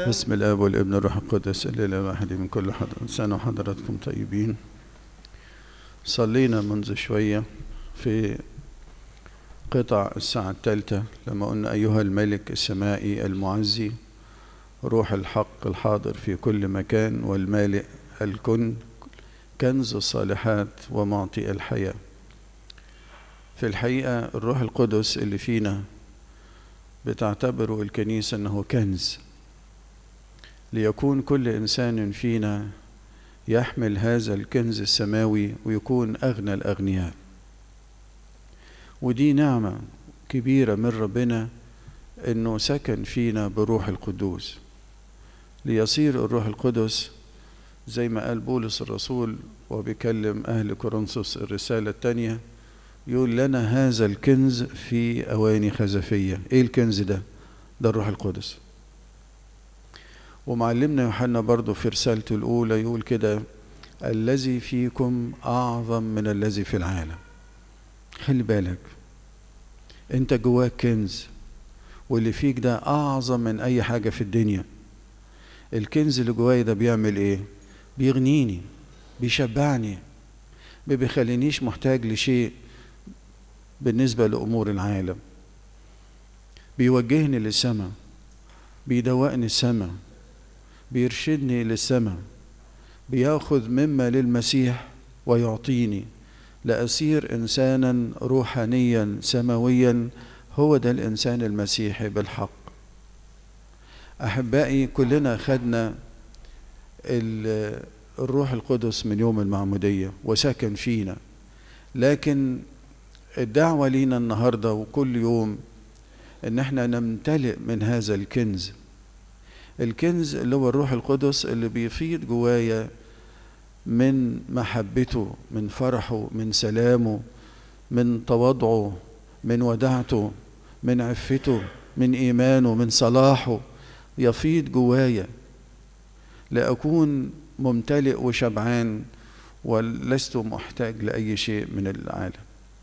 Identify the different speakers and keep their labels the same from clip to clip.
Speaker 1: بسم الاب والابن والروح القدس الاله الواحد من كل حضر سنه وحضراتكم طيبين صلينا منذ شويه في قطع الساعة الثالثة لما قلنا أيها الملك السمائي المعزي روح الحق الحاضر في كل مكان والمالئ الكن كنز الصالحات ومعطي الحياة في الحقيقة الروح القدس اللي فينا بتعتبره الكنيسة أنه كنز ليكون كل إنسان فينا يحمل هذا الكنز السماوي ويكون أغنى الأغنياء ودي نعمة كبيرة من ربنا إنه سكن فينا بروح القدوس ليصير الروح القدس زي ما قال بولس الرسول وبيكلم أهل كورنثوس الرسالة الثانية يقول لنا هذا الكنز في أواني خزفية إيه الكنز ده؟ ده الروح القدس ومعلمنا يوحنا برضو في رسالته الأولى يقول كده الذي فيكم أعظم من الذي في العالم خلي بالك انت جواك كنز واللي فيك ده اعظم من اي حاجه في الدنيا الكنز اللي جوايا ده بيعمل ايه بيغنيني بيشبعني ما بيخلينيش محتاج لشيء بالنسبه لامور العالم بيوجهني للسماء بيدوقني السماء بيرشدني للسماء بياخذ مما للمسيح ويعطيني لأصير إنسانا روحانيا سماويا هو ده الإنسان المسيحي بالحق أحبائي كلنا خدنا الروح القدس من يوم المعمودية وسكن فينا لكن الدعوة لينا النهاردة وكل يوم إن احنا نمتلئ من هذا الكنز الكنز اللي هو الروح القدس اللي بيفيض جوايا من محبته من فرحه من سلامه من تواضعه من ودعته من عفته من ايمانه من صلاحه يفيض جوايا لاكون ممتلئ وشبعان ولست محتاج لاي شيء من العالم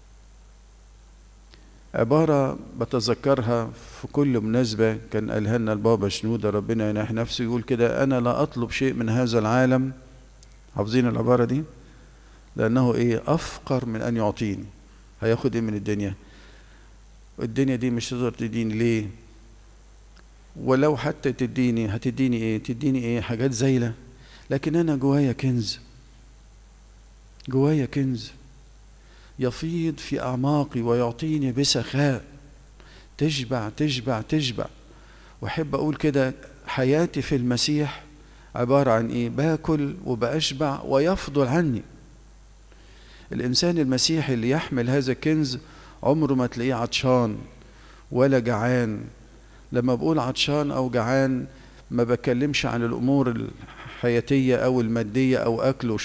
Speaker 1: عبارة بتذكرها في كل مناسبة كان قالها لنا البابا شنودة ربنا ينح نفسه يقول كده أنا لا أطلب شيء من هذا العالم حافظين العبارة دي لأنه إيه أفقر من أن يعطيني هياخد إيه من الدنيا الدنيا دي مش تقدر تديني ليه ولو حتى تديني هتديني إيه تديني إيه حاجات زايلة لكن أنا جوايا كنز جوايا كنز يفيض في أعماقي ويعطيني بسخاء تشبع تشبع تشبع وأحب أقول كده حياتي في المسيح عبارة عن إيه؟ باكل وبأشبع ويفضل عني. الإنسان المسيحي اللي يحمل هذا الكنز عمره ما تلاقيه عطشان ولا جعان. لما بقول عطشان أو جعان ما بكلمش عن الأمور الحياتية أو المادية أو أكل